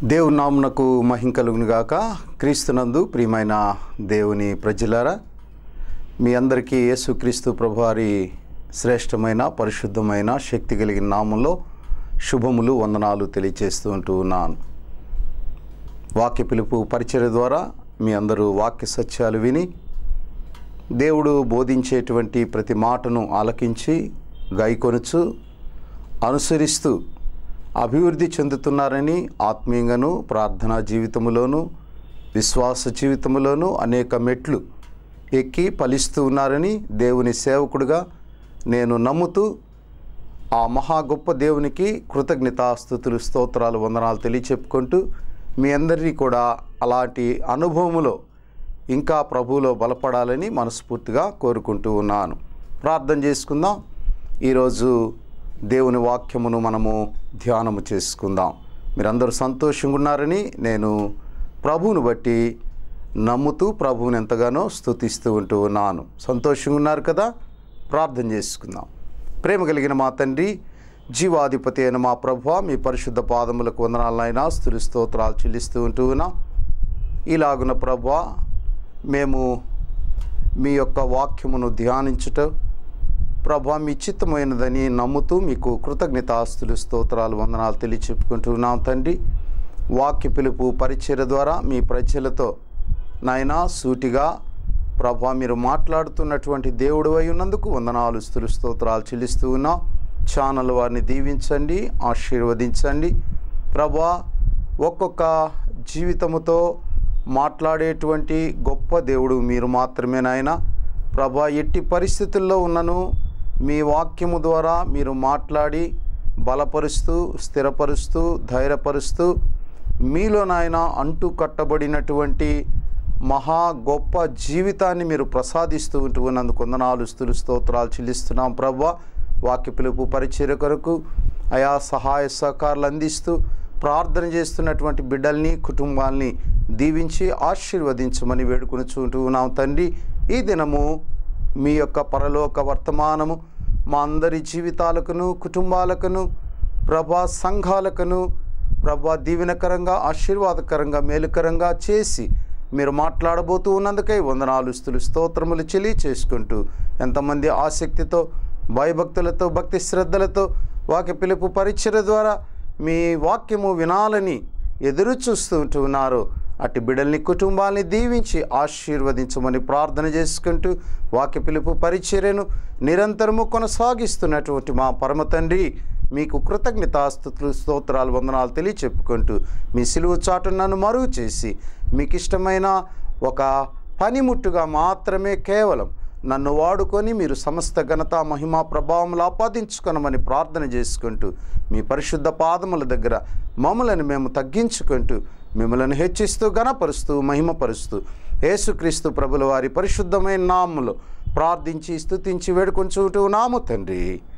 దేవుని నామునకు మహిం కలుగును గాక క్రీస్తునందు ప్రియమైన దేవుని ప్రజలారా మీ అందరికీ యేసుక్రీస్తు ప్రభువారి శ్రేష్టమైన పరిశుద్ధమైన శక్తి కలిగిన నామంలో శుభములు వందనాలు తెలియచేస్తూ ఉంటూ ఉన్నాను వాక్య పిలుపు పరిచయ ద్వారా మీ అందరూ వాక్య సత్యాలు విని దేవుడు బోధించేటువంటి ప్రతి మాటను ఆలకించి గైకొనుచు అనుసరిస్తూ అభివృద్ధి చెందుతున్నారని ఆత్మీయంగాను ప్రార్థనా జీవితంలోనూ విశ్వాస జీవితంలోనూ అనేక మెట్లు ఎక్కి ఫలిస్తూ ఉన్నారని దేవుని సేవకుడుగా నేను నమ్ముతూ ఆ మహా గొప్ప దేవునికి కృతజ్ఞతాస్థుతులు స్తోత్రాలు వందనాలు తెలియచెప్పుకుంటూ మీ అందరినీ కూడా అలాంటి అనుభవములో ఇంకా ప్రభువులో బలపడాలని మనస్ఫూర్తిగా కోరుకుంటూ ఉన్నాను ప్రార్థన చేసుకుందాం ఈరోజు దేవుని వాక్యమును మనము ధ్యానము చేసుకుందాం మీరందరూ సంతోషంగా ఉన్నారని నేను ప్రభువును బట్టి నమ్ముతూ ప్రభువుని ఎంతగానో స్తుతిస్తూ ఉంటూ ఉన్నాను సంతోషంగా ఉన్నారు కదా ప్రార్థన చేసుకుందాం ప్రేమ కలిగిన మా తండ్రి జీవాధిపతి అయిన మా ప్రభు మీ పరిశుద్ధ పాదములకు వందనాలైనా స్తుతి స్తోత్రాలు చెల్లిస్తూ ఉంటూ ఉన్నాం ఇలాగున ప్రభు మేము మీ యొక్క వాక్యమును ధ్యానించుట ప్రభా మీ చిత్తమైనదని నమ్ముతూ మీకు కృతజ్ఞతాస్తులు స్తోత్రాలు వందనాలు తెలియచెప్పుకుంటున్నాం తండ్రి వాక్య పిలుపు పరిచయ ద్వారా మీ ప్రజలతో నాయనా సూటిగా ప్రభా మీరు మాట్లాడుతున్నటువంటి దేవుడు అయి ఉన్నందుకు వందనాలు స్తులు స్తోత్రాలు చెల్లిస్తూ ఉన్నాం ఛానల్ వారిని దీవించండి ఆశీర్వదించండి ప్రభా ఒక్కొక్క జీవితముతో మాట్లాడేటువంటి గొప్ప దేవుడు మీరు మాత్రమే నాయన ప్రభా ఎట్టి పరిస్థితుల్లో ఉన్నను మీ వాక్యము ద్వారా మీరు మాట్లాడి బలపరుస్తూ స్థిరపరుస్తూ ధైర్యపరుస్తూ మీలో నాయన అంటు కట్టబడినటువంటి మహా గొప్ప జీవితాన్ని మీరు ప్రసాదిస్తూ ఉంటూ ఉన్నందుకు వందనాలు స్తులు స్తోత్రాలు చెల్లిస్తున్నాం ప్రభా వాక్య పిలుపు పరిచర్య కొరకు అయా సహాయ సహకారాలు అందిస్తూ ప్రార్థన చేస్తున్నటువంటి బిడ్డల్ని కుటుంబాల్ని దీవించి ఆశీర్వదించమని వేడుకొని చూంటూ ఉన్నాం తండ్రి ఈ దినము మీ యొక్క పరలోక వర్తమానము మా అందరి జీవితాలకును కుటుంబాలకును ప్రభా సంఘాలకును ప్రభా దీవెనకరంగా ఆశీర్వాదకరంగా మేలుకరంగా చేసి మీరు మాట్లాడబోతూ ఉన్నందుకై వందనాలు స్తులు స్తోత్రములు చెల్లి చేసుకుంటూ ఎంతమంది ఆసక్తితో భయభక్తులతో భక్తి శ్రద్ధలతో వాక్య పిలుపు పరిచయ ద్వారా మీ వాక్యము వినాలని ఎదురు చూస్తూ ఉన్నారు అటు బిడ్డల్ని కుటుంబాల్ని దీవించి ఆశీర్వదించమని ప్రార్థన చేసుకుంటూ వాక్య పిలుపు పరిచర్యను నిరంతరము కొనసాగిస్తున్నటువంటి మా పరమ తండ్రి మీకు కృతజ్ఞతాస్తుతులు స్తోత్రాలు వందనాలు తెలియచెప్పుకుంటూ మీ సిలువు చాటు నన్ను మరుగు చేసి మీకు ఇష్టమైన ఒక పనిముట్టుగా మాత్రమే కేవలం నన్ను వాడుకొని మీరు సమస్త ఘనత మహిమ ప్రభావములు ఆపాదించుకొనమని ప్రార్థన చేసుకుంటూ మీ పరిశుద్ధ పాదముల దగ్గర మమ్మలను మేము తగ్గించుకుంటూ మిమ్మల్ని హెచ్చిస్తూ గణపరుస్తూ మహిమపరుస్తూ యేసుక్రీస్తు ప్రభుల వారి పరిశుద్ధమైన నామములో ప్రార్థించి స్తుతించి వేడుకొంచుంటూ నాము తండ్రి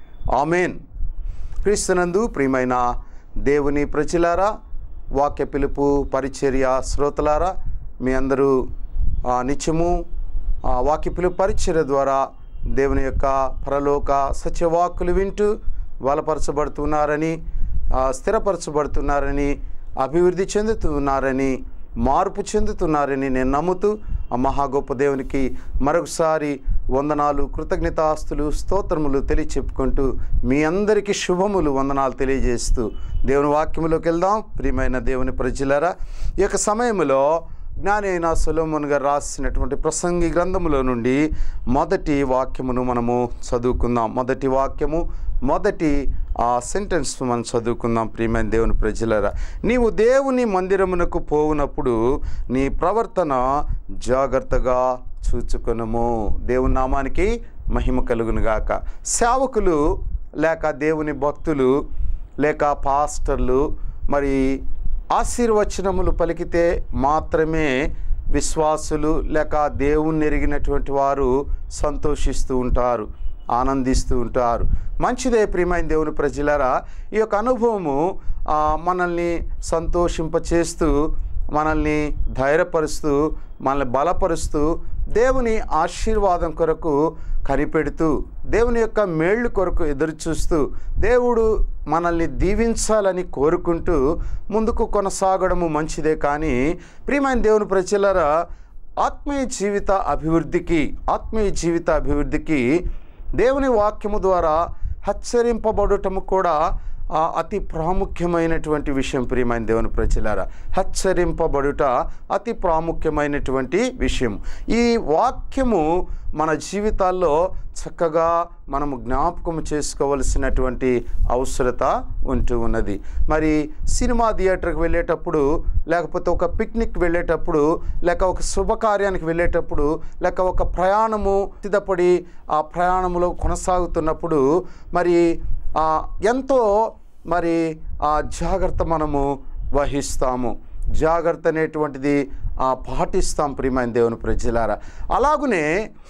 ఆమెన్ క్రీస్తునందు ప్రియమైన దేవుని ప్రజలారా వాక్య పిలుపు పరిచర్య శ్రోతలారా మీ అందరూ ఆ, నిత్యము ఆ, వాక్య పిలుపు పరిచర్య ద్వారా దేవుని యొక్క పరలోక సత్యవాక్కులు వింటూ బలపరచబడుతున్నారని ఆ, స్థిరపరచబడుతున్నారని అభివృద్ధి చెందుతున్నారని మార్పు చెందుతున్నారని నేను నమ్ముతూ ఆ మహా గొప్ప దేవునికి మరొకసారి వందనాలు కృతజ్ఞతాస్తులు స్తోత్రములు తెలియచెప్పుకుంటూ మీ అందరికీ శుభములు వందనాలు తెలియజేస్తూ దేవుని వాక్యములోకి వెళ్దాం ప్రియమైన దేవుని ప్రజలరా ఈ యొక్క సమయంలో జ్ఞాని అయిన సొలోమోన్ గారు రాసినటువంటి ప్రసంగి గ్రంథములో నుండి మొదటి వాక్యమును మనము చదువుకుందాం మొదటి వాక్యము మొదటి ఆ సెంటెన్స్ మనం చదువుకుందాం ప్రియమైన దేవుని ప్రజలరా నీవు దేవుని మందిరమునకు పోవునప్పుడు నీ ప్రవర్తన జాగ్రత్తగా చూచుకొనము దేవుని నామానికి మహిమ కలుగునుగాక సేవకులు లేక దేవుని భక్తులు లేక పాస్టర్లు మరి ఆశీర్వచనములు పలికితే మాత్రమే విశ్వాసులు లేక దేవుణ్ణి ఎరిగినటువంటి వారు సంతోషిస్తూ ఉంటారు ఆనందిస్తూ ఉంటారు మంచిదే ప్రియమైన దేవుని ప్రజలరా ఈ యొక్క అనుభవము ఆ, మనల్ని సంతోషింపచేస్తూ మనల్ని ధైర్యపరుస్తూ మనల్ని బలపరుస్తూ దేవుని ఆశీర్వాదం కొరకు కనిపెడుతూ దేవుని యొక్క మేళ్ళు కొరకు ఎదురు చూస్తూ దేవుడు మనల్ని దీవించాలని కోరుకుంటూ ముందుకు కొనసాగడము మంచిదే కానీ ప్రియమైన దేవుని ప్రజలరా ఆత్మీయ జీవిత అభివృద్ధికి ఆత్మీయ జీవిత అభివృద్ధికి దేవుని వాక్యము ద్వారా హెచ్చరింపబడటము కూడా ఆ అతి ప్రాముఖ్యమైనటువంటి విషయం ప్రియమైన దేవుని ప్రజలారా హెచ్చరింపబడుట అతి ప్రాముఖ్యమైనటువంటి విషయం ఈ వాక్యము మన జీవితాల్లో చక్కగా మనము జ్ఞాపకం చేసుకోవలసినటువంటి అవసరత ఉంటూ ఉన్నది మరి సినిమా థియేటర్కి వెళ్ళేటప్పుడు లేకపోతే ఒక పిక్నిక్ వెళ్ళేటప్పుడు లేక ఒక శుభకార్యానికి వెళ్ళేటప్పుడు లేక ఒక ప్రయాణము సిద్ధపడి ఆ ప్రయాణంలో కొనసాగుతున్నప్పుడు మరి ఆ, ఎంతో మరి ఆ జాగ్రత్త మనము వహిస్తాము జాగ్రత్త అనేటువంటిది ఆ, పాటిస్తాం ప్రియమైన దేవుని ప్రజలారా అలాగునే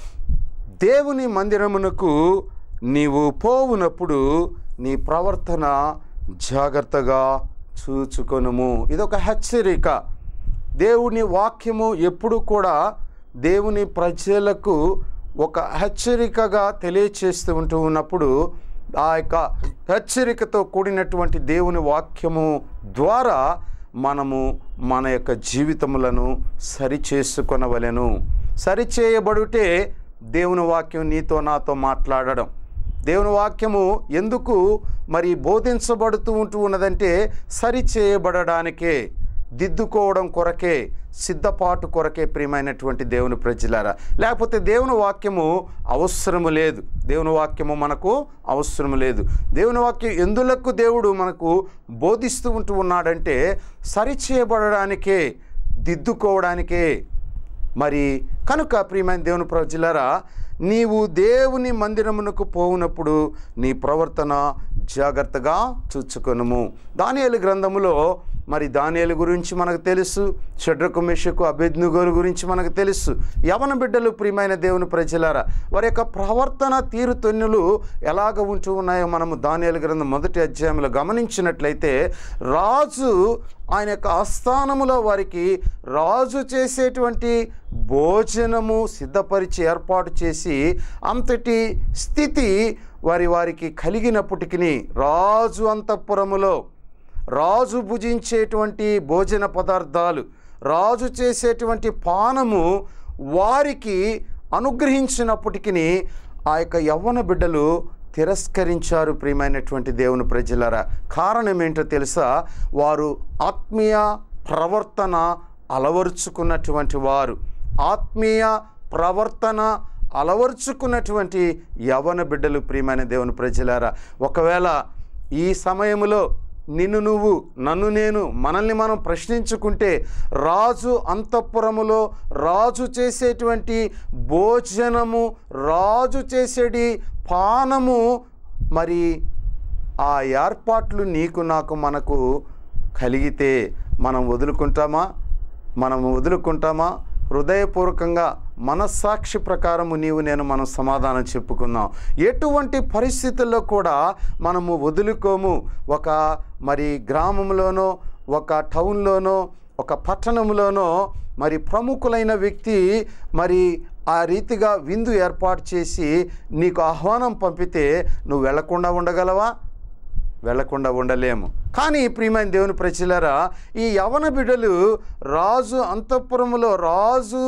దేవుని మందిరమునకు నీవు పోవునప్పుడు నీ ప్రవర్తన జాగ్రత్తగా చూచుకొనుము ఇదొక హెచ్చరిక దేవుని వాక్యము ఎప్పుడు కూడా దేవుని ప్రజలకు ఒక హెచ్చరికగా తెలియచేస్తూ ఉంటూ ఉన్నప్పుడు ఆ యొక్క హెచ్చరికతో కూడినటువంటి దేవుని వాక్యము ద్వారా మనము మన యొక్క జీవితములను సరిచేసుకొనవలెను సరిచేయబడుటే దేవుని వాక్యం నీతో నాతో మాట్లాడడం దేవుని వాక్యము ఎందుకు మరి బోధించబడుతూ ఉంటూ ఉన్నదంటే సరి చేయబడడానికే దిద్దుకోవడం కొరకే సిద్ధపాటు కొరకే ప్రియమైనటువంటి దేవుని ప్రజలారా లేకపోతే దేవుని వాక్యము అవసరము లేదు దేవుని వాక్యము మనకు అవసరం లేదు దేవుని వాక్యం ఎందులకు దేవుడు మనకు బోధిస్తూ ఉంటూ ఉన్నాడంటే సరి చేయబడడానికే దిద్దుకోవడానికే మరి కనుక ప్రియమైన దేవుని ప్రజలారా నీవు దేవుని మందిరమునకు పోవునప్పుడు నీ ప్రవర్తన జాగ్రత్తగా చూచుకొనుము దానియేలు గ్రంథములో మరి దానియేలు గురించి మనకు తెలుసు షడ్రకు మెషకు అభ్యర్థుగోలు గురించి మనకు తెలుసు యవన బిడ్డలు ప్రియమైన దేవుని ప్రజలారా వారి యొక్క ప్రవర్తన తీరుతెన్నులు ఎలాగ ఉంటూ ఉన్నాయో మనము దానియేలు గ్రంథం మొదటి అధ్యాయంలో గమనించినట్లయితే రాజు ఆయన యొక్క ఆస్థానములో వారికి రాజు చేసేటువంటి భోజనము సిద్ధపరిచి ఏర్పాటు చేసి అంతటి స్థితి వారి వారికి కలిగినప్పటికీ రాజు అంతఃపురములో రాజు భుజించేటువంటి భోజన పదార్థాలు రాజు చేసేటువంటి పానము వారికి అనుగ్రహించినప్పటికీ ఆ యొక్క యవ్వన బిడ్డలు తిరస్కరించారు ప్రియమైనటువంటి దేవుని ప్రజలరా కారణం ఏంటో తెలుసా వారు ఆత్మీయ ప్రవర్తన అలవరుచుకున్నటువంటి వారు ఆత్మీయ ప్రవర్తన అలవర్చుకున్నటువంటి యవన బిడ్డలు ప్రియమైన దేవుని ప్రజలారా ఒకవేళ ఈ సమయంలో నిన్ను నువ్వు నన్ను నేను మనల్ని మనం ప్రశ్నించుకుంటే రాజు అంతఃపురములో రాజు చేసేటువంటి భోజనము రాజు చేసేటి పానము మరి ఆ ఏర్పాట్లు నీకు నాకు మనకు కలిగితే మనం వదులుకుంటామా మనం వదులుకుంటామా హృదయపూర్వకంగా మనస్సాక్షి ప్రకారము నీవు నేను మనం సమాధానం చెప్పుకుందాం ఎటువంటి పరిస్థితుల్లో కూడా మనము వదులుకోము ఒక మరి గ్రామంలోనో ఒక టౌన్లోనో ఒక పట్టణంలోనో మరి ప్రముఖులైన వ్యక్తి మరి ఆ రీతిగా విందు ఏర్పాటు చేసి నీకు ఆహ్వానం పంపితే నువ్వు వెళ్లకుండా ఉండగలవా వెళ్లకుండా ఉండలేము కానీ ప్రియమైన దేవుని ప్రజలరా ఈ యవన బిడ్డలు రాజు అంతఃపురములో రాజు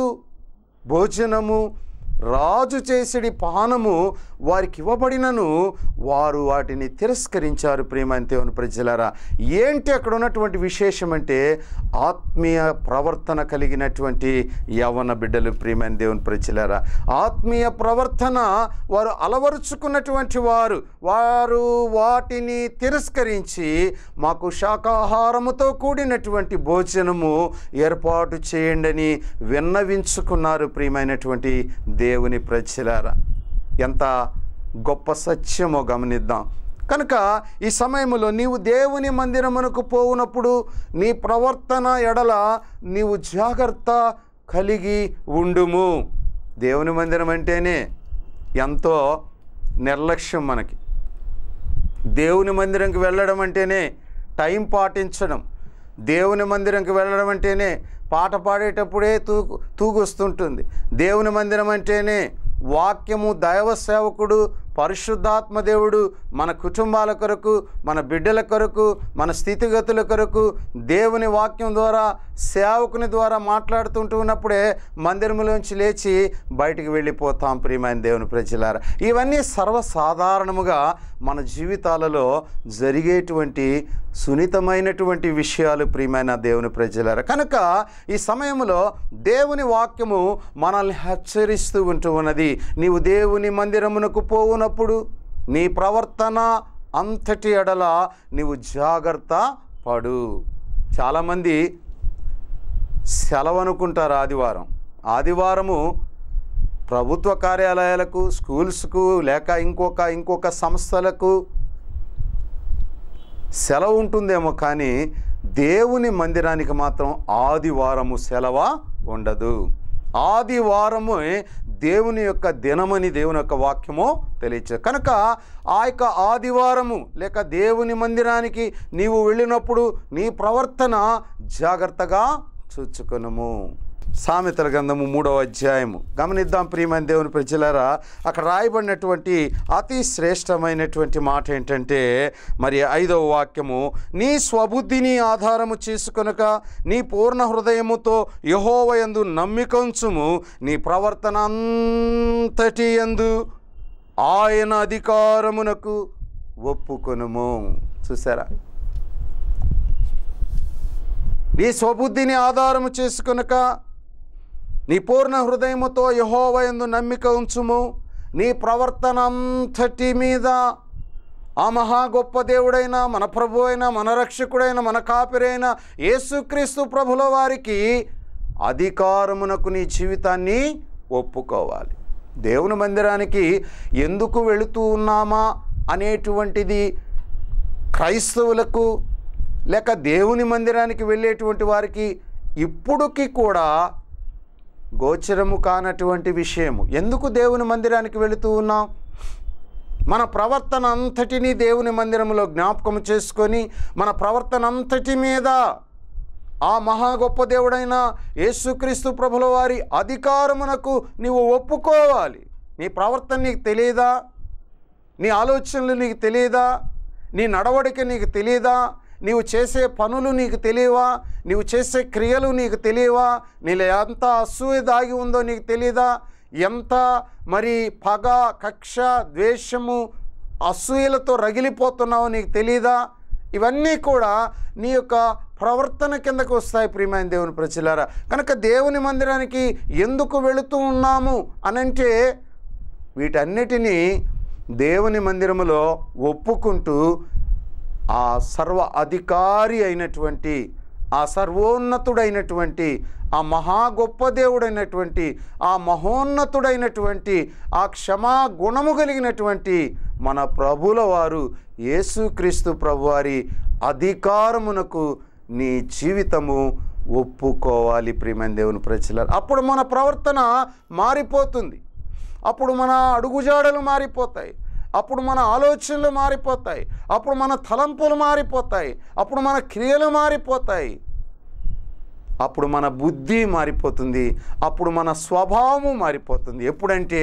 భోజనము రాజు చేసేడి పానము వారికి ఇవ్వబడినను వారు వాటిని తిరస్కరించారు ప్రియమైన దేవుని ప్రజలారా ఏంటి అక్కడ ఉన్నటువంటి విశేషం అంటే ఆత్మీయ ప్రవర్తన కలిగినటువంటి యవన బిడ్డలు ప్రియమైన దేవుని ప్రజలారా ఆత్మీయ ప్రవర్తన వారు అలవరుచుకున్నటువంటి వారు వారు వాటిని తిరస్కరించి మాకు శాకాహారముతో కూడినటువంటి భోజనము ఏర్పాటు చేయండి అని విన్నవించుకున్నారు ప్రియమైనటువంటి దేవుని ప్రజలారా ఎంత గొప్ప సత్యమో గమనిద్దాం కనుక ఈ సమయంలో నీవు దేవుని మందిరమునకు పోవునప్పుడు నీ ప్రవర్తన ఎడల నీవు జాగ్రత్త కలిగి ఉండుము దేవుని మందిరం అంటేనే ఎంతో నిర్లక్ష్యం మనకి దేవుని మందిరంకి వెళ్ళడం అంటేనే టైం పాటించడం దేవుని మందిరంకి వెళ్ళడం అంటేనే పాట పాడేటప్పుడే తూగు తూగొస్తుంటుంది దేవుని మందిరం అంటేనే వాక్యము దైవ సేవకుడు పరిశుద్ధాత్మ దేవుడు మన కుటుంబాల కొరకు మన బిడ్డల కొరకు మన స్థితిగతుల కొరకు దేవుని వాక్యం ద్వారా సేవకుని ద్వారా మాట్లాడుతుంటూ ఉన్నప్పుడే మందిరంలోంచి లేచి బయటికి వెళ్ళిపోతాం ప్రియమైన దేవుని ప్రజలారా ఇవన్నీ సర్వసాధారణముగా మన జీవితాలలో జరిగేటువంటి సున్నితమైనటువంటి విషయాలు ప్రియమైన దేవుని ప్రజలారా కనుక ఈ సమయంలో దేవుని వాక్యము మనల్ని హెచ్చరిస్తూ ఉంటూ ఉన్నది నీవు దేవుని మందిరమునకు పోవునప్పుడు నీ ప్రవర్తన అంతటి ఎడల నీవు జాగ్రత్త పడు చాలామంది సెలవు అనుకుంటారు ఆదివారం ఆదివారము ప్రభుత్వ కార్యాలయాలకు స్కూల్స్కు లేక ఇంకొక ఇంకొక సంస్థలకు సెలవు ఉంటుందేమో కానీ దేవుని మందిరానికి మాత్రం ఆదివారము సెలవ ఉండదు ఆదివారము దేవుని యొక్క దినమని దేవుని యొక్క వాక్యము తెలియచే కనుక ఆ యొక్క ఆదివారము లేక దేవుని మందిరానికి నీవు వెళ్ళినప్పుడు నీ ప్రవర్తన జాగ్రత్తగా చూచుకొనుము సామెతల గ్రంథము మూడవ అధ్యాయము గమనిద్దాం ప్రియమైన దేవుని ప్రజలారా అక్కడ రాయబడినటువంటి అతి శ్రేష్టమైనటువంటి మాట ఏంటంటే మరి ఐదవ వాక్యము నీ స్వబుద్ధిని ఆధారము చేసుకొనక నీ పూర్ణ హృదయముతో యహోవయందు నమ్మికంచుము నీ ప్రవర్తన అంతటి యందు ఆయన అధికారమునకు ఒప్పుకొనుము చూసారా నీ స్వబుద్ధిని ఆధారము చేసుకొనక నీ పూర్ణ హృదయముతో యహోవయందు నమ్మిక ఉంచుము నీ ప్రవర్తన అంతటి మీద ఆ మహా గొప్ప దేవుడైన మన ప్రభు అయిన మన రక్షకుడైన మన కాపిరైన యేసుక్రీస్తు ప్రభుల వారికి అధికారమునకు నీ జీవితాన్ని ఒప్పుకోవాలి దేవుని మందిరానికి ఎందుకు వెళుతూ ఉన్నామా అనేటువంటిది క్రైస్తవులకు లేక దేవుని మందిరానికి వెళ్ళేటువంటి వారికి ఇప్పుడుకి కూడా గోచరము కానటువంటి విషయము ఎందుకు దేవుని మందిరానికి వెళుతూ ఉన్నాం మన ప్రవర్తన అంతటినీ దేవుని మందిరంలో జ్ఞాపకం చేసుకొని మన ప్రవర్తన అంతటి మీద ఆ మహా గొప్ప దేవుడైన యేసుక్రీస్తు ప్రభుల వారి అధికారమునకు నీవు ఒప్పుకోవాలి నీ ప్రవర్తన నీకు తెలియదా నీ ఆలోచనలు నీకు తెలియదా నీ నడవడిక నీకు తెలియదా నీవు చేసే పనులు నీకు తెలియవా నీవు చేసే క్రియలు నీకు తెలియవా నీలో ఎంత అసూయ దాగి ఉందో నీకు తెలియదా ఎంత మరి పగ కక్ష ద్వేషము అసూయలతో రగిలిపోతున్నావో నీకు తెలియదా ఇవన్నీ కూడా నీ యొక్క ప్రవర్తన కిందకు వస్తాయి ప్రియమైన దేవుని ప్రజలారా కనుక దేవుని మందిరానికి ఎందుకు వెళుతూ ఉన్నాము అనంటే వీటన్నిటినీ దేవుని మందిరములో ఒప్పుకుంటూ ఆ సర్వ అధికారి అయినటువంటి ఆ సర్వోన్నతుడైనటువంటి ఆ మహా గొప్ప దేవుడైనటువంటి ఆ మహోన్నతుడైనటువంటి ఆ క్షమా గుణము కలిగినటువంటి మన ప్రభుల వారు యేసుక్రీస్తు ప్రభువారి అధికారమునకు నీ జీవితము ఒప్పుకోవాలి ప్రియమైన దేవుని ప్రజలారు అప్పుడు మన ప్రవర్తన మారిపోతుంది అప్పుడు మన అడుగుజాడలు మారిపోతాయి అప్పుడు మన ఆలోచనలు మారిపోతాయి అప్పుడు మన తలంపులు మారిపోతాయి అప్పుడు మన క్రియలు మారిపోతాయి అప్పుడు మన బుద్ధి మారిపోతుంది అప్పుడు మన స్వభావము మారిపోతుంది ఎప్పుడంటే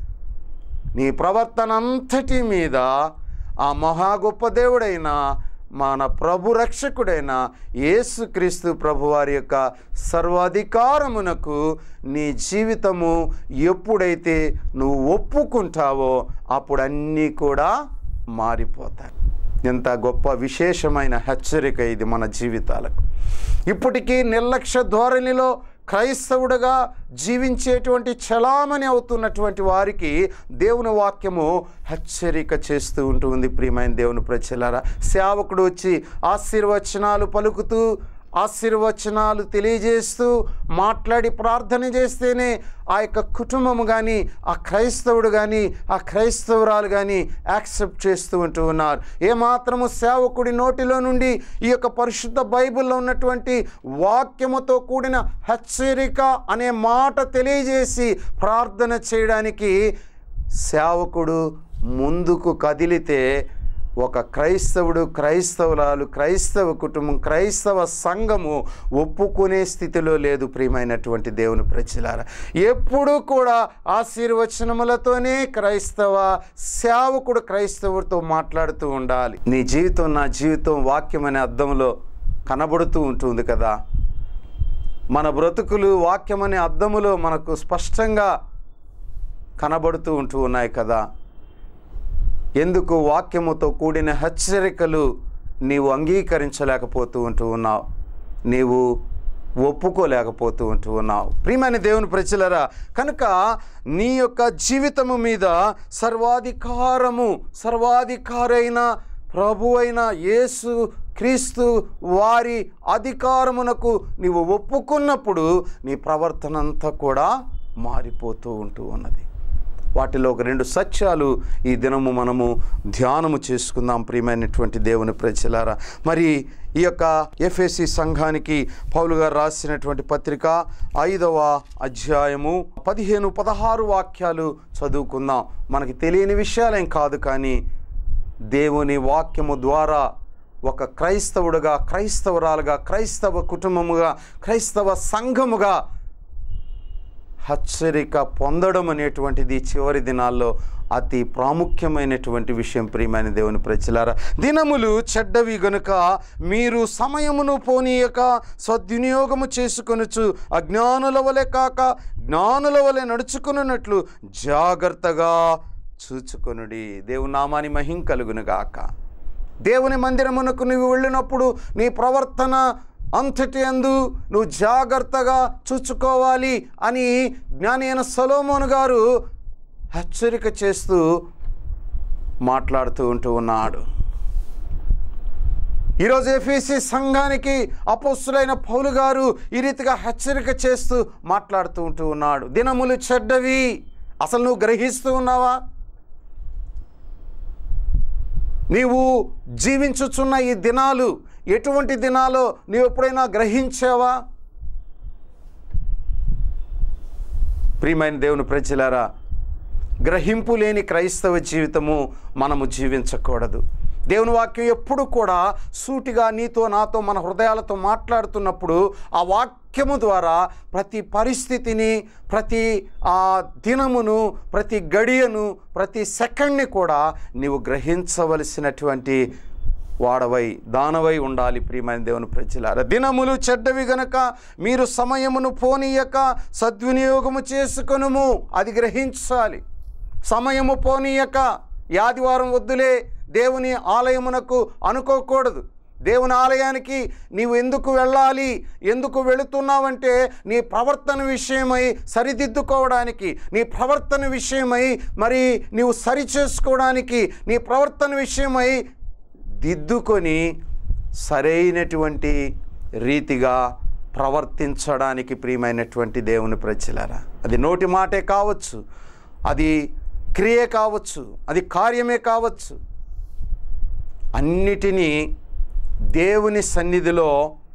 నీ ప్రవర్తన అంతటి మీద ఆ మహా గొప్ప దేవుడైన మన ప్రభు రక్షకుడైన యేసుక్రీస్తు ప్రభువారి యొక్క సర్వాధికారమునకు నీ జీవితము ఎప్పుడైతే నువ్వు ఒప్పుకుంటావో అప్పుడు అన్నీ కూడా మారిపోతాయి ఎంత గొప్ప విశేషమైన హెచ్చరిక ఇది మన జీవితాలకు ఇప్పటికీ నిర్లక్ష్య ధోరణిలో క్రైస్తవుడుగా జీవించేటువంటి చలామణి అవుతున్నటువంటి వారికి దేవుని వాక్యము హెచ్చరిక చేస్తూ ఉంటుంది ప్రియమైన దేవుని ప్రజలారా సేవకుడు వచ్చి ఆశీర్వచనాలు పలుకుతూ ఆశీర్వచనాలు తెలియజేస్తూ మాట్లాడి ప్రార్థన చేస్తేనే ఆ యొక్క కుటుంబము కానీ ఆ క్రైస్తవుడు కానీ ఆ క్రైస్తవురాలు కానీ యాక్సెప్ట్ చేస్తూ ఉంటూ ఉన్నారు ఏమాత్రము సేవకుడి నోటిలో నుండి ఈ యొక్క పరిశుద్ధ బైబిల్లో ఉన్నటువంటి వాక్యముతో కూడిన హెచ్చరిక అనే మాట తెలియజేసి ప్రార్థన చేయడానికి సేవకుడు ముందుకు కదిలితే ఒక క్రైస్తవుడు క్రైస్తవురాలు క్రైస్తవ కుటుంబం క్రైస్తవ సంఘము ఒప్పుకునే స్థితిలో లేదు ప్రియమైనటువంటి దేవుని ప్రజలారా ఎప్పుడూ కూడా ఆశీర్వచనములతోనే క్రైస్తవ సేవకుడు క్రైస్తవుడితో మాట్లాడుతూ ఉండాలి నీ జీవితం నా జీవితం వాక్యం అనే అర్థంలో కనబడుతూ ఉంటుంది కదా మన బ్రతుకులు వాక్యం అనే అర్థములో మనకు స్పష్టంగా కనబడుతూ ఉంటూ ఉన్నాయి కదా ఎందుకు వాక్యముతో కూడిన హెచ్చరికలు నీవు అంగీకరించలేకపోతూ ఉంటూ ఉన్నావు నీవు ఒప్పుకోలేకపోతూ ఉంటూ ఉన్నావు ప్రియమైన దేవుని ప్రజలరా కనుక నీ యొక్క జీవితము మీద సర్వాధికారము సర్వాధికారైన ప్రభు అయిన యేసు క్రీస్తు వారి అధికారమునకు నీవు ఒప్పుకున్నప్పుడు నీ ప్రవర్తన అంతా కూడా మారిపోతూ ఉంటూ ఉన్నది వాటిలో ఒక రెండు సత్యాలు ఈ దినము మనము ధ్యానము చేసుకుందాం ప్రియమైనటువంటి దేవుని ప్రజలారా మరి ఈ యొక్క ఎఫ్ఎసి సంఘానికి పౌలు గారు రాసినటువంటి పత్రిక ఐదవ అధ్యాయము పదిహేను పదహారు వాక్యాలు చదువుకుందాం మనకి తెలియని విషయాలేం కాదు కానీ దేవుని వాక్యము ద్వారా ఒక క్రైస్తవుడుగా క్రైస్తవురాలుగా క్రైస్తవ కుటుంబముగా క్రైస్తవ సంఘముగా హెచ్చరిక పొందడం అనేటువంటిది చివరి దినాల్లో అతి ప్రాముఖ్యమైనటువంటి విషయం ప్రియమైన దేవుని ప్రజలారా దినములు చెడ్డవి గనుక మీరు సమయమును పోనీయక సద్వినియోగము చేసుకొనుచు అజ్ఞానుల వలె కాక జ్ఞానుల వలె నడుచుకున్నట్లు జాగ్రత్తగా చూచుకొనుడి దేవుని నామాని మహిం కలుగునుగాక దేవుని మందిరమునకు నువ్వు వెళ్ళినప్పుడు నీ ప్రవర్తన అంతటి అందు నువ్వు జాగ్రత్తగా చూచుకోవాలి అని జ్ఞాని అయిన సొలోమోను గారు హెచ్చరిక చేస్తూ మాట్లాడుతూ ఉంటూ ఉన్నాడు ఈరోజు ఎఫీసీ సంఘానికి అపోస్తులైన పౌలు గారు ఈ రీతిగా హెచ్చరిక చేస్తూ మాట్లాడుతూ ఉంటూ ఉన్నాడు దినములు చెడ్డవి అసలు నువ్వు గ్రహిస్తూ ఉన్నావా నీవు జీవించుచున్న ఈ దినాలు ఎటువంటి దినాలో నీవు ఎప్పుడైనా గ్రహించావా ప్రియమైన దేవుని ప్రజలారా గ్రహింపు లేని క్రైస్తవ జీవితము మనము జీవించకూడదు దేవుని వాక్యం ఎప్పుడు కూడా సూటిగా నీతో నాతో మన హృదయాలతో మాట్లాడుతున్నప్పుడు ఆ వాక్యము ద్వారా ప్రతి పరిస్థితిని ప్రతి ఆ దినమును ప్రతి గడియను ప్రతి సెకండ్ని కూడా నీవు గ్రహించవలసినటువంటి వాడవై దానవై ఉండాలి ప్రియమైన దేవుని ప్రజలారా దినములు చెడ్డవి గనక మీరు సమయమును పోనీయక సద్వినియోగము చేసుకొనుము అది గ్రహించాలి సమయము పోనీయక ఈ ఆదివారం వద్దులే దేవుని ఆలయమునకు అనుకోకూడదు దేవుని ఆలయానికి నీవు ఎందుకు వెళ్ళాలి ఎందుకు వెళుతున్నావంటే నీ ప్రవర్తన విషయమై సరిదిద్దుకోవడానికి నీ ప్రవర్తన విషయమై మరి నీవు సరి చేసుకోవడానికి నీ ప్రవర్తన విషయమై దిద్దుకొని సరైనటువంటి రీతిగా ప్రవర్తించడానికి ప్రియమైనటువంటి దేవుని ప్రజలారా అది నోటి మాటే కావచ్చు అది క్రియే కావచ్చు అది కార్యమే కావచ్చు అన్నిటినీ దేవుని సన్నిధిలో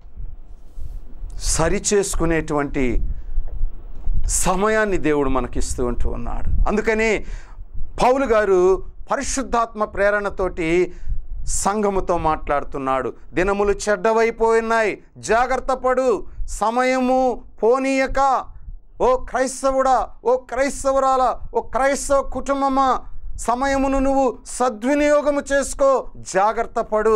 సరిచేసుకునేటువంటి సమయాన్ని దేవుడు మనకిస్తూ ఉంటూ ఉన్నాడు అందుకని పౌలు గారు పరిశుద్ధాత్మ ప్రేరణతోటి సంఘముతో మాట్లాడుతున్నాడు దినములు చెడ్డవైపోయినాయి జాగ్రత్త పడు సమయము పోనీయక ఓ క్రైస్తవుడా ఓ క్రైస్తవురాలా ఓ క్రైస్తవ కుటుంబమా సమయమును నువ్వు సద్వినియోగము చేసుకో జాగ్రత్త పడు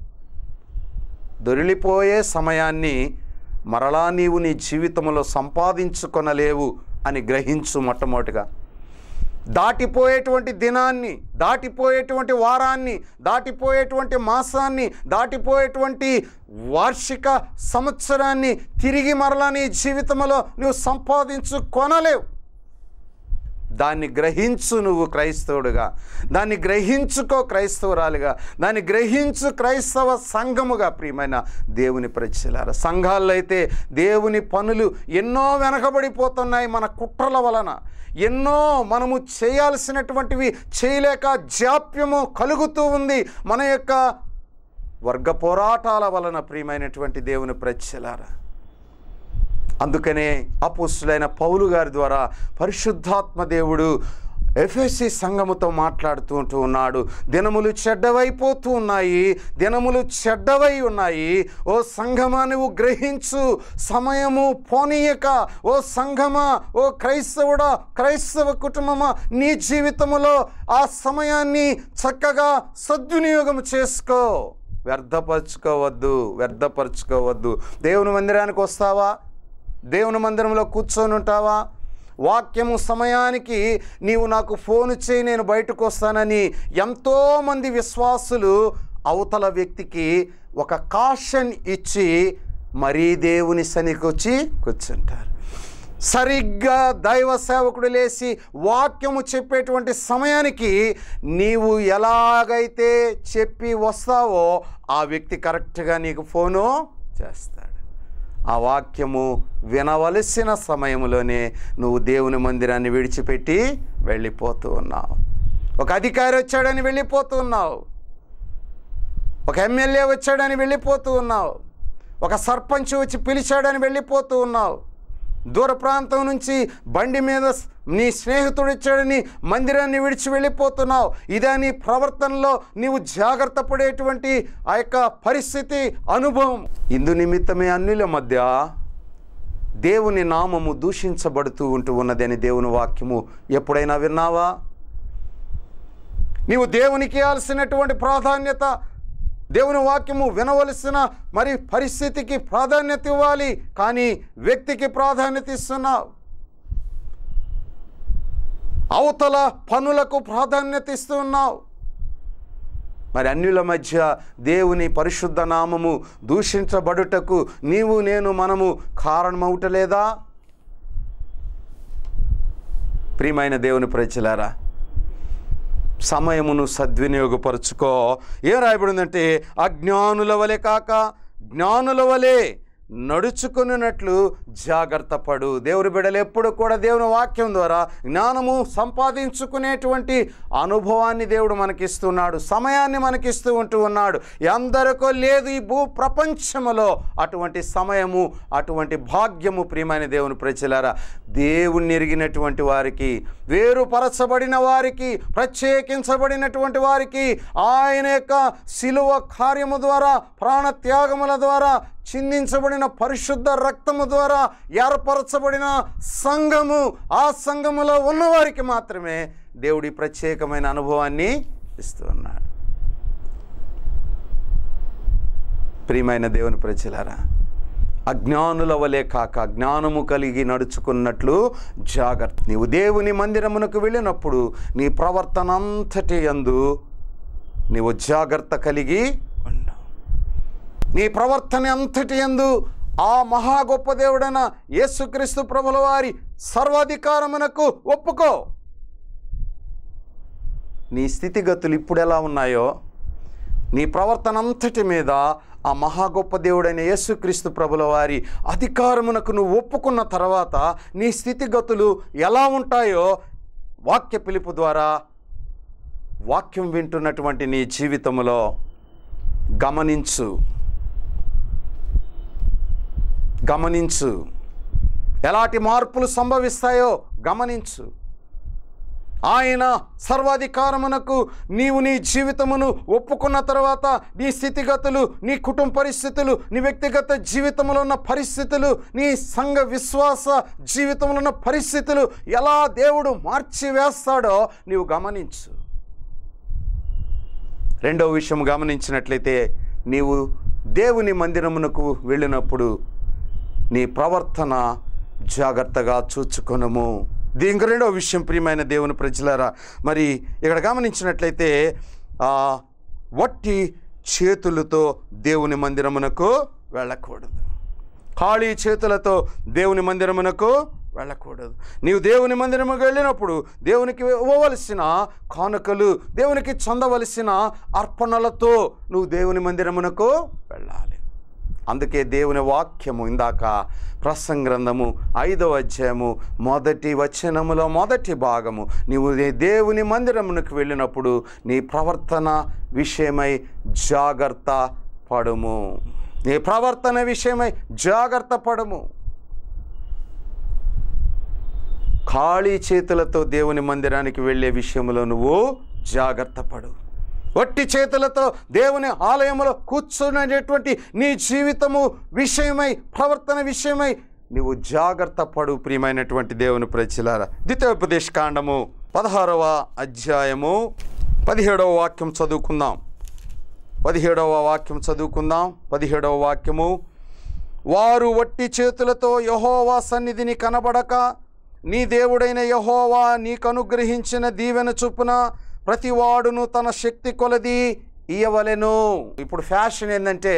దొరిలిపోయే సమయాన్ని మరలా నీవు నీ జీవితంలో సంపాదించుకొనలేవు అని గ్రహించు మొట్టమొదటిగా దాటిపోయేటువంటి దినాన్ని దాటిపోయేటువంటి వారాన్ని దాటిపోయేటువంటి మాసాన్ని దాటిపోయేటువంటి వార్షిక సంవత్సరాన్ని తిరిగి మరలా నీ జీవితంలో నువ్వు సంపాదించుకొనలేవు దాన్ని గ్రహించు నువ్వు క్రైస్తవుడుగా దాన్ని గ్రహించుకో క్రైస్తవురాలుగా దాన్ని గ్రహించు క్రైస్తవ సంఘముగా ప్రియమైన దేవుని ప్రజలార సంఘాల్లో అయితే దేవుని పనులు ఎన్నో వెనకబడిపోతున్నాయి మన కుట్రల వలన ఎన్నో మనము చేయాల్సినటువంటివి చేయలేక జాప్యము కలుగుతూ ఉంది మన యొక్క వర్గ పోరాటాల వలన ప్రియమైనటువంటి దేవుని ప్రజలారా అందుకనే అపోస్తులైన పౌలు గారి ద్వారా పరిశుద్ధాత్మ దేవుడు ఎఫ్ఎస్సి సంఘముతో మాట్లాడుతూ ఉంటూ ఉన్నాడు దినములు చెడ్డవైపోతూ ఉన్నాయి దినములు చెడ్డవై ఉన్నాయి ఓ సంఘమా నువ్వు గ్రహించు సమయము పోనీయక ఓ సంఘమా ఓ క్రైస్తవుడా క్రైస్తవ కుటుంబమా నీ జీవితములో ఆ సమయాన్ని చక్కగా సద్వినియోగం చేసుకో వ్యర్థపరచుకోవద్దు వ్యర్థపరచుకోవద్దు దేవుని మందిరానికి వస్తావా దేవుని మందిరంలో కూర్చొని ఉంటావా వాక్యము సమయానికి నీవు నాకు ఫోన్ చేయి నేను బయటకు వస్తానని ఎంతోమంది విశ్వాసులు అవతల వ్యక్తికి ఒక కాషన్ ఇచ్చి మరీ దేవుని సనికి వచ్చి కూర్చుంటారు సరిగ్గా దైవ సేవకుడు లేచి వాక్యము చెప్పేటువంటి సమయానికి నీవు ఎలాగైతే చెప్పి వస్తావో ఆ వ్యక్తి కరెక్ట్గా నీకు ఫోను చేస్తాడు ఆ వాక్యము వినవలసిన సమయంలోనే నువ్వు దేవుని మందిరాన్ని విడిచిపెట్టి వెళ్ళిపోతూ ఉన్నావు ఒక అధికారి వచ్చాడని వెళ్ళిపోతూ ఉన్నావు ఒక ఎమ్మెల్యే వచ్చాడని వెళ్ళిపోతూ ఉన్నావు ఒక సర్పంచ్ వచ్చి పిలిచాడని వెళ్ళిపోతూ ఉన్నావు దూర ప్రాంతం నుంచి బండి మీద స్- నీ స్నేహితుడు వచ్చాడని మందిరాన్ని విడిచి వెళ్ళిపోతున్నావు ఇదే నీ ప్రవర్తనలో నీవు జాగ్రత్త పడేటువంటి ఆ యొక్క పరిస్థితి అనుభవం ఇందు నిమిత్తమే అన్యుల మధ్య దేవుని నామము దూషించబడుతూ ఉంటూ ఉన్నదని దేవుని వాక్యము ఎప్పుడైనా విన్నావా నీవు దేవునికి ఇవ్వాల్సినటువంటి ప్రాధాన్యత దేవుని వాక్యము వినవలసిన మరి పరిస్థితికి ప్రాధాన్యత ఇవ్వాలి కానీ వ్యక్తికి ప్రాధాన్యత ఇస్తున్నావు అవతల పనులకు ప్రాధాన్యత ఇస్తున్నావు మరి అన్యుల మధ్య దేవుని పరిశుద్ధ నామము దూషించబడుటకు నీవు నేను మనము కారణమవుటలేదా ప్రియమైన దేవుని ప్రజలారా సమయమును సద్వినియోగపరుచుకో ఏం రాయబడిందంటే అజ్ఞానుల వలె కాక జ్ఞానుల వలె నడుచుకున్నట్లు జాగ్రత్త పడు దేవుని బిడ్డలు ఎప్పుడు కూడా దేవుని వాక్యం ద్వారా జ్ఞానము సంపాదించుకునేటువంటి అనుభవాన్ని దేవుడు మనకిస్తున్నాడు సమయాన్ని మనకిస్తూ ఉంటూ ఉన్నాడు ఎందరికో లేదు ఈ భూ ప్రపంచములో అటువంటి సమయము అటువంటి భాగ్యము ప్రియమైన దేవుని ప్రజలారా దేవుణ్ణి ఎరిగినటువంటి వారికి వేరుపరచబడిన వారికి ప్రత్యేకించబడినటువంటి వారికి ఆయన యొక్క శిలువ కార్యము ద్వారా ప్రాణత్యాగముల ద్వారా చిందించబడిన పరిశుద్ధ రక్తము ద్వారా ఏర్పరచబడిన సంఘము ఆ సంఘములో ఉన్నవారికి మాత్రమే దేవుడి ప్రత్యేకమైన అనుభవాన్ని ఇస్తూ ఉన్నాడు ప్రియమైన దేవుని ప్రజలారా అజ్ఞానుల వలె కాక జ్ఞానము కలిగి నడుచుకున్నట్లు జాగ్రత్త నీవు దేవుని మందిరమునకు వెళ్ళినప్పుడు నీ ప్రవర్తన అంతటి యందు నీవు జాగ్రత్త కలిగి ఉండు నీ ప్రవర్తన అంతటి యందు ఆ మహా గొప్ప దేవుడైన యేసుక్రీస్తు ప్రభుల వారి సర్వాధికారమునకు ఒప్పుకో నీ స్థితిగతులు ఇప్పుడు ఎలా ఉన్నాయో నీ ప్రవర్తన అంతటి మీద ఆ మహా గొప్ప దేవుడైన యేసుక్రీస్తు ప్రభుల వారి అధికారమునకు నువ్వు ఒప్పుకున్న తర్వాత నీ స్థితిగతులు ఎలా ఉంటాయో వాక్య పిలుపు ద్వారా వాక్యం వింటున్నటువంటి నీ జీవితంలో గమనించు గమనించు ఎలాంటి మార్పులు సంభవిస్తాయో గమనించు ఆయన సర్వాధికారమునకు నీవు నీ జీవితమును ఒప్పుకున్న తర్వాత నీ స్థితిగతులు నీ కుటుంబ పరిస్థితులు నీ వ్యక్తిగత జీవితంలో ఉన్న పరిస్థితులు నీ సంఘ విశ్వాస జీవితంలో ఉన్న పరిస్థితులు ఎలా దేవుడు మార్చి వేస్తాడో నీవు గమనించు రెండవ విషయం గమనించినట్లయితే నీవు దేవుని మందిరమునకు వెళ్ళినప్పుడు నీ ప్రవర్తన జాగ్రత్తగా చూచుకొనము దీనికి రెండవ విషయం ప్రియమైన దేవుని ప్రజలారా మరి ఇక్కడ గమనించినట్లయితే ఆ, వట్టి చేతులతో దేవుని మందిరమునకు వెళ్ళకూడదు ఖాళీ చేతులతో దేవుని మందిరమునకు వెళ్ళకూడదు నీవు దేవుని మందిరముకు వెళ్ళినప్పుడు దేవునికి ఇవ్వవలసిన కానుకలు దేవునికి చెందవలసిన అర్పణలతో నువ్వు దేవుని మందిరమునకు వెళ్ళాలి అందుకే దేవుని వాక్యము ఇందాక ప్రసంగ గ్రంథము ఐదవ అధ్యాయము మొదటి వచనములో మొదటి భాగము నీవు నీ దేవుని మందిరమునకు వెళ్ళినప్పుడు నీ ప్రవర్తన విషయమై జాగ్రత్త పడుము నీ ప్రవర్తన విషయమై జాగ్రత్త పడము ఖాళీ చేతులతో దేవుని మందిరానికి వెళ్ళే విషయంలో నువ్వు జాగ్రత్త పడు వట్టి చేతులతో దేవుని ఆలయంలో కూర్చునేటువంటి నీ జీవితము విషయమై ప్రవర్తన విషయమై నువ్వు జాగ్రత్త పడు ప్రియమైనటువంటి దేవుని ప్రజలారా ద్వితీయోపదేశ కాండము పదహారవ అధ్యాయము పదిహేడవ వాక్యం చదువుకుందాం పదిహేడవ వాక్యం చదువుకుందాం పదిహేడవ వాక్యము వారు వట్టి చేతులతో యహోవా సన్నిధిని కనబడక నీ దేవుడైన యహోవా నీకు అనుగ్రహించిన దీవెన చొప్పున ప్రతివాడును తన శక్తి కొలది ఇయ్యవలెను ఇప్పుడు ఫ్యాషన్ ఏంటంటే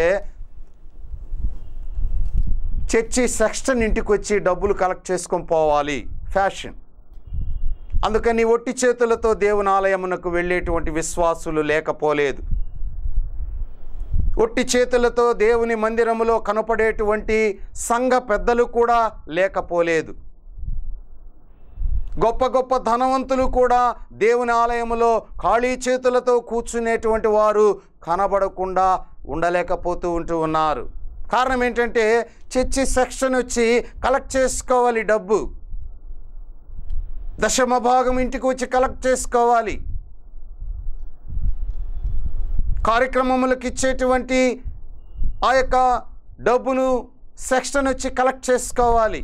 చర్చి సెక్షన్ ఇంటికి వచ్చి డబ్బులు కలెక్ట్ చేసుకొని పోవాలి ఫ్యాషన్ అందుకని ఒట్టి చేతులతో దేవుని ఆలయమునకు వెళ్ళేటువంటి విశ్వాసులు లేకపోలేదు ఒట్టి చేతులతో దేవుని మందిరములో కనపడేటువంటి సంఘ పెద్దలు కూడా లేకపోలేదు గొప్ప గొప్ప ధనవంతులు కూడా దేవుని ఆలయములో ఖాళీ చేతులతో కూర్చునేటువంటి వారు కనబడకుండా ఉండలేకపోతూ ఉంటూ ఉన్నారు కారణం ఏంటంటే చర్చి సెక్షన్ వచ్చి కలెక్ట్ చేసుకోవాలి డబ్బు దశమ భాగం ఇంటికి వచ్చి కలెక్ట్ చేసుకోవాలి కార్యక్రమములకు ఇచ్చేటువంటి ఆ యొక్క డబ్బును సెక్షన్ వచ్చి కలెక్ట్ చేసుకోవాలి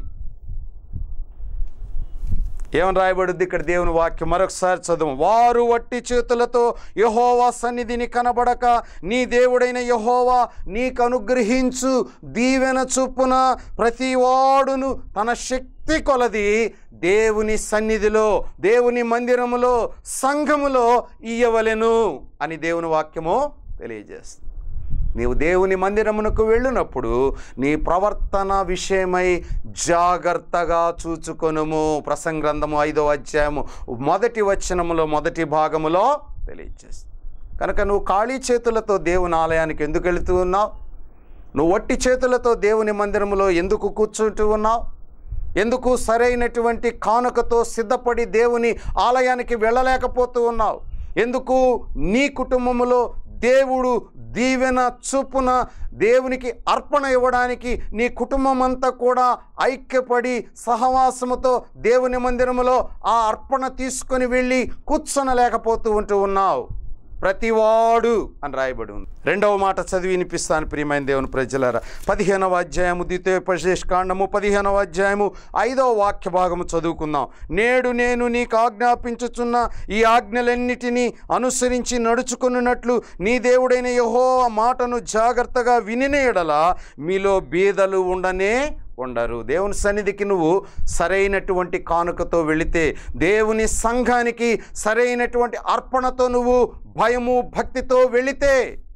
ఏమని రాయబడుద్ది ఇక్కడ దేవుని వాక్యం మరొకసారి చదువు వారు వట్టి చేతులతో యహోవా సన్నిధిని కనబడక నీ దేవుడైన యహోవా నీకు అనుగ్రహించు దీవెన చొప్పున ప్రతివాడును తన శక్తి కొలది దేవుని సన్నిధిలో దేవుని మందిరములో సంఘములో ఇయ్యవలెను అని దేవుని వాక్యము తెలియజేస్తుంది నీవు దేవుని మందిరమునకు వెళ్ళినప్పుడు నీ ప్రవర్తన విషయమై జాగ్రత్తగా చూచుకొనుము ప్రసంగ్రంథము ఐదో అధ్యాయము మొదటి వచనములో మొదటి భాగములో తెలియజేస్తుంది కనుక నువ్వు ఖాళీ చేతులతో దేవుని ఆలయానికి ఎందుకు వెళుతూ ఉన్నావు నువ్వు వట్టి చేతులతో దేవుని మందిరములో ఎందుకు కూర్చుంటూ ఉన్నావు ఎందుకు సరైనటువంటి కానుకతో సిద్ధపడి దేవుని ఆలయానికి వెళ్ళలేకపోతూ ఉన్నావు ఎందుకు నీ కుటుంబములో దేవుడు దీవెన చొప్పున దేవునికి అర్పణ ఇవ్వడానికి నీ కుటుంబం అంతా కూడా ఐక్యపడి సహవాసముతో దేవుని మందిరములో ఆ అర్పణ తీసుకొని వెళ్ళి కూర్చొనలేకపోతూ ఉంటూ ఉన్నావు ప్రతివాడు అని రాయబడి ఉంది రెండవ మాట చదివి వినిపిస్తాను ప్రియమైన దేవుని ప్రజలారా పదిహేనవ అధ్యాయము ద్వితీయోపదేశ కాండము పదిహేనవ అధ్యాయము ఐదవ వాక్య భాగము చదువుకుందాం నేడు నేను నీకు ఆజ్ఞాపించుచున్న ఈ ఆజ్ఞలన్నిటినీ అనుసరించి నడుచుకున్నట్లు నీ దేవుడైన యహో మాటను జాగ్రత్తగా వినిన ఎడల మీలో బీదలు ఉండనే ఉండరు దేవుని సన్నిధికి నువ్వు సరైనటువంటి కానుకతో వెళితే దేవుని సంఘానికి సరైనటువంటి అర్పణతో నువ్వు భయము భక్తితో వెళితే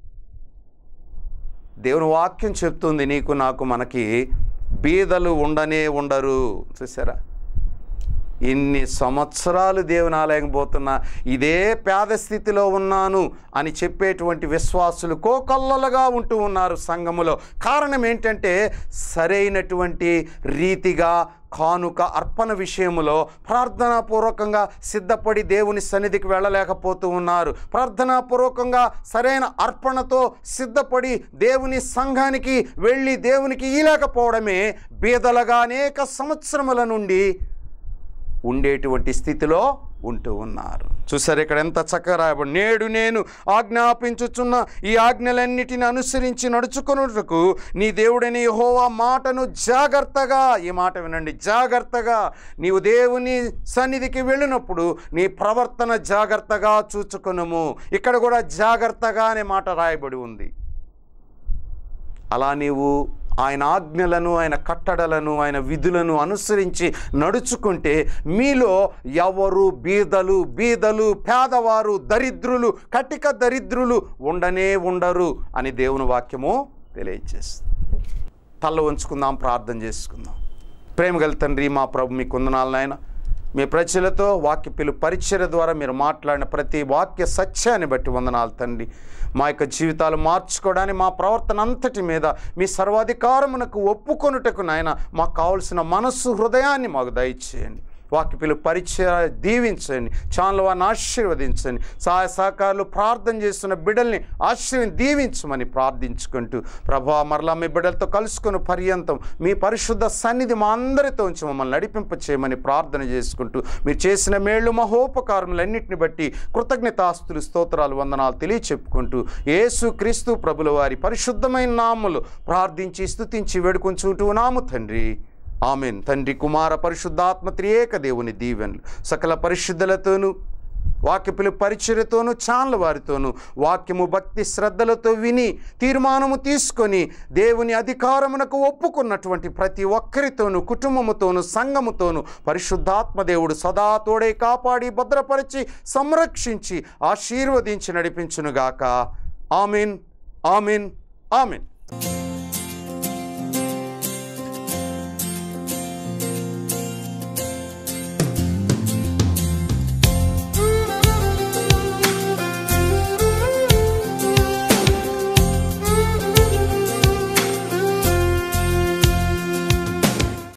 దేవుని వాక్యం చెప్తుంది నీకు నాకు మనకి బీదలు ఉండనే ఉండరు చూసారా ఇన్ని సంవత్సరాలు దేవుని ఆలయం పోతున్నా ఇదే పేద స్థితిలో ఉన్నాను అని చెప్పేటువంటి విశ్వాసులు కోకొల్లలుగా ఉంటూ ఉన్నారు సంఘములో కారణం ఏంటంటే సరైనటువంటి రీతిగా కానుక అర్పణ విషయములో ప్రార్థనాపూర్వకంగా సిద్ధపడి దేవుని సన్నిధికి వెళ్ళలేకపోతూ ఉన్నారు ప్రార్థనాపూర్వకంగా సరైన అర్పణతో సిద్ధపడి దేవుని సంఘానికి వెళ్ళి దేవునికి ఇయలేకపోవడమే బీదలుగా అనేక సంవత్సరముల నుండి ఉండేటువంటి స్థితిలో ఉంటూ ఉన్నారు చూసారు ఇక్కడ ఎంత చక్కగా రాయబడి నేడు నేను ఆజ్ఞాపించుచున్న ఈ ఆజ్ఞలన్నిటిని అనుసరించి నడుచుకున్నట్టుకు నీ దేవుడని యెహోవా మాటను జాగ్రత్తగా ఈ మాట వినండి జాగ్రత్తగా నీవు దేవుని సన్నిధికి వెళ్ళినప్పుడు నీ ప్రవర్తన జాగ్రత్తగా చూచుకునుము ఇక్కడ కూడా జాగ్రత్తగా అనే మాట రాయబడి ఉంది అలా నీవు ఆయన ఆజ్ఞలను ఆయన కట్టడలను ఆయన విధులను అనుసరించి నడుచుకుంటే మీలో ఎవరు బీదలు బీదలు పేదవారు దరిద్రులు కటిక దరిద్రులు ఉండనే ఉండరు అని దేవుని వాక్యము తెలియజేస్తుంది తల్ల ఉంచుకుందాం ప్రార్థన చేసుకుందాం ప్రేమ గల తండ్రి మా ప్రభు మీ కుందనాలు నాయన మీ ప్రజలతో వాక్య పిలు పరిచయ ద్వారా మీరు మాట్లాడిన ప్రతి వాక్య సత్యాన్ని బట్టి వందనాలు తండ్రి మా యొక్క జీవితాలు మార్చుకోవడానికి మా ప్రవర్తన అంతటి మీద మీ సర్వాధికారమునకు ఒప్పుకొనుటకు నాయన మాకు కావలసిన మనస్సు హృదయాన్ని మాకు దయచేయండి వాక్య పిలుపు పరిచయ దీవించండి ఛానల్ వారిని ఆశీర్వదించండి సహాయ సహకారులు ప్రార్థన చేస్తున్న బిడ్డల్ని ఆశీర్వది దీవించమని ప్రార్థించుకుంటూ ప్రభా మరలా మీ బిడ్డలతో కలుసుకుని పర్యంతం మీ పరిశుద్ధ సన్నిధి మా అందరితో ఉంచి మమ్మల్ని నడిపింప చేయమని ప్రార్థన చేసుకుంటూ మీరు చేసిన మేళ్ళు మహోపకారములన్నింటిని బట్టి కృతజ్ఞతాస్తులు స్తోత్రాలు వందనాలు తెలియచెప్పుకుంటూ యేసు క్రీస్తు ప్రభుల వారి పరిశుద్ధమైన నామములు ప్రార్థించి స్తుతించి వేడుకొంచుకుంటూ నాము తండ్రి ఆమెన్ తండ్రి కుమార పరిశుద్ధాత్మ త్రియేక దేవుని దీవెనలు సకల పరిశుద్ధులతోనూ వాక్యపుల పరిచర్యతోనూ ఛానల్ వారితోనూ వాక్యము భక్తి శ్రద్ధలతో విని తీర్మానము తీసుకొని దేవుని అధికారమునకు ఒప్పుకున్నటువంటి ప్రతి ఒక్కరితోనూ కుటుంబముతోనూ సంఘముతోనూ పరిశుద్ధాత్మ దేవుడు సదా తోడే కాపాడి భద్రపరిచి సంరక్షించి ఆశీర్వదించి నడిపించునుగాక ఆమెన్ ఆమెన్ ఆమెన్